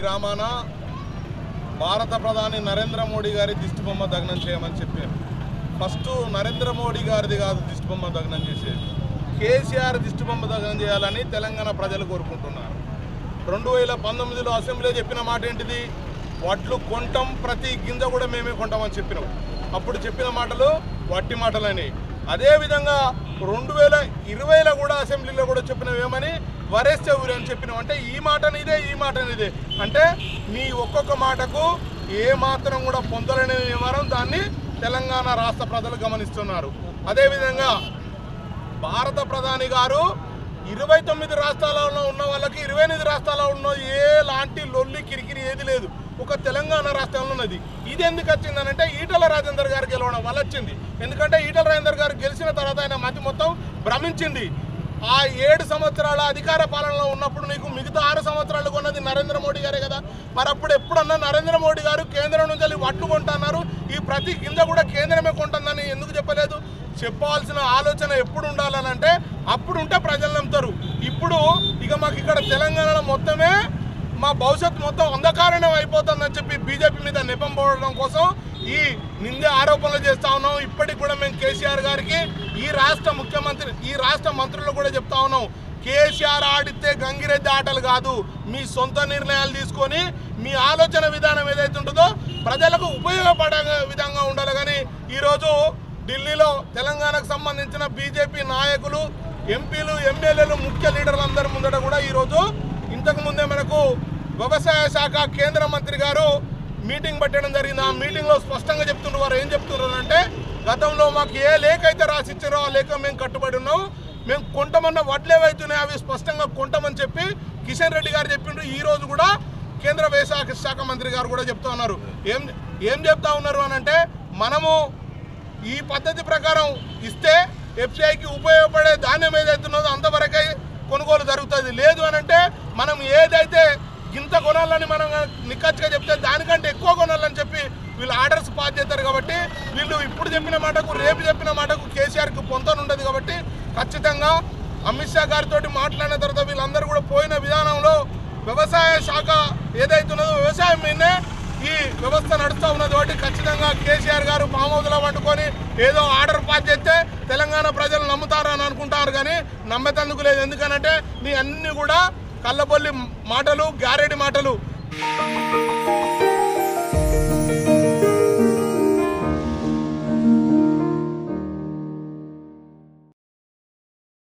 గ్రామాన భారత ప్రధాని నరేంద్ర మోడీ గారి దిష్టిబొమ్మ దగ్నం చేయమని చెప్పారు ఫస్ట్ నరేంద్ర మోడీ గారిది కాదు దిష్టిబొమ్మ దగ్నం చేసేది కేసీఆర్ దిష్టిబొమ్మ దగ్నం చేయాలని తెలంగాణ ప్రజలు కోరుకుంటున్నారు రెండు వేల పంతొమ్మిదిలో అసెంబ్లీలో చెప్పిన మాట ఏంటిది వడ్లు కొంటాం ప్రతి గింజ కూడా మేమే కొంటామని చెప్పినాం అప్పుడు చెప్పిన మాటలు వట్టి మాటలని అదేవిధంగా రెండు వేల ఇరవైలో కూడా అసెంబ్లీలో కూడా చెప్పినవి ఏమని వరేస్తే ఊరు అని చెప్పినాం అంటే ఈ మాట నీదే ఈ మాట నీదే అంటే నీ ఒక్కొక్క మాటకు ఏ మాత్రం కూడా పొందలేని వ్యవహారం దాన్ని తెలంగాణ రాష్ట్ర ప్రజలు గమనిస్తున్నారు అదేవిధంగా భారత ప్రధాని గారు ఇరవై తొమ్మిది రాష్ట్రాలలో ఉన్న వాళ్ళకి ఇరవై ఎనిమిది రాష్ట్రాల్లో ఉన్న ఏ లాంటి లొల్లి కిరికిరి ఏది లేదు ఒక తెలంగాణ రాష్ట్రంలో ఉన్నది ఇది ఎందుకు వచ్చిందనంటే ఈటల రాజేందర్ గారు గెలవడం వల్ల వచ్చింది ఎందుకంటే ఈటల రాజేందర్ గారు గెలిచిన తర్వాత ఆయన మతి మొత్తం భ్రమించింది ఆ ఏడు సంవత్సరాల అధికార పాలనలో ఉన్నప్పుడు నీకు మిగతా ఆరు సంవత్సరాలు కొన్నది నరేంద్ర మోడీ గారే కదా మరి అప్పుడు ఎప్పుడన్నా నరేంద్ర మోడీ గారు కేంద్రం నుంచి వెళ్ళి వడ్లు కొంటున్నారు ఈ ప్రతి గింజ కూడా కేంద్రమే కొంటుందని ఎందుకు చెప్పలేదు చెప్పాల్సిన ఆలోచన ఎప్పుడు ఉండాలని అంటే అప్పుడు ఉంటే ప్రజలు నమ్ముతారు ఇప్పుడు ఇక మాకు ఇక్కడ తెలంగాణలో మొత్తమే మా భవిష్యత్తు మొత్తం అంధకారణం అయిపోతుందని చెప్పి బీజేపీ మీద నెపం పోవడం కోసం ఈ నిందే ఆరోపణలు చేస్తా ఉన్నాం ఇప్పటికి కూడా మేము కేసీఆర్ గారికి ఈ రాష్ట్ర ముఖ్యమంత్రి ఈ రాష్ట్ర మంత్రులు కూడా చెప్తా ఉన్నాం కేసీఆర్ ఆడితే గంగిరెద్ది ఆటలు కాదు మీ సొంత నిర్ణయాలు తీసుకొని మీ ఆలోచన విధానం ఏదైతే ఉంటుందో ప్రజలకు ఉపయోగపడే విధంగా ఉండాలి కానీ ఈరోజు ఢిల్లీలో తెలంగాణకు సంబంధించిన బీజేపీ నాయకులు ఎంపీలు ఎమ్మెల్యేలు ముఖ్య లీడర్లు అందరి ముందట కూడా ఈరోజు ఇంతకు ముందే మనకు వ్యవసాయ శాఖ కేంద్ర మంత్రి గారు మీటింగ్ పెట్టడం జరిగింది ఆ మీటింగ్లో స్పష్టంగా చెప్తున్నారు వారు ఏం చెప్తున్నారు అంటే గతంలో మాకు ఏ లేఖ అయితే రాసిచ్చారో ఆ లేఖ మేము కట్టుబడి ఉన్నాం మేము కొంటమన్న వడ్లు ఏవైతున్నాయో అవి స్పష్టంగా కొంటామని చెప్పి కిషన్ రెడ్డి గారు చెప్పిండ్రు ఈ రోజు కూడా కేంద్ర వ్యవసాయ శాఖ మంత్రి గారు కూడా చెప్తా ఉన్నారు ఏం ఏం చెప్తా ఉన్నారు అని అంటే మనము ఈ పద్ధతి ప్రకారం ఇస్తే ఎఫ్సిఐకి ఉపయోగపడే ధాన్యం ఏదైతే ఉన్నదో అంతవరకే కొనుగోలు జరుగుతుంది లేదు అని అంటే మనం ఏదైతే ఇంత కొనాలని మనం నిక్కచ్చిగా చెప్తే దానికంటే ఎక్కువ కొనాలని చెప్పి వీళ్ళు ఆర్డర్స్ పాస్ చేస్తారు కాబట్టి వీళ్ళు ఇప్పుడు చెప్పిన మాటకు రేపు చెప్పిన మాటకు కేసీఆర్కి పొంతనుండదు కాబట్టి ఖచ్చితంగా అమిత్ షా గారితో మాట్లాడిన తర్వాత వీళ్ళందరూ కూడా పోయిన విధానంలో వ్యవసాయ శాఖ ఏదైతే ఉన్నదో వ్యవసాయం మీదనే ఈ వ్యవస్థ నడుస్తూ ఉన్నది కాబట్టి ఖచ్చితంగా కేసీఆర్ గారు పామౌదులో పట్టుకొని ఏదో ఆర్డర్ పాస్ చేస్తే తెలంగాణ ప్రజలు నమ్ముతారని అనుకుంటారు కానీ నమ్మేతందుకు లేదు ఎందుకనంటే నీ అన్ని కూడా కళ్ళబొల్లి మాటలు గ్యారెడి మాటలు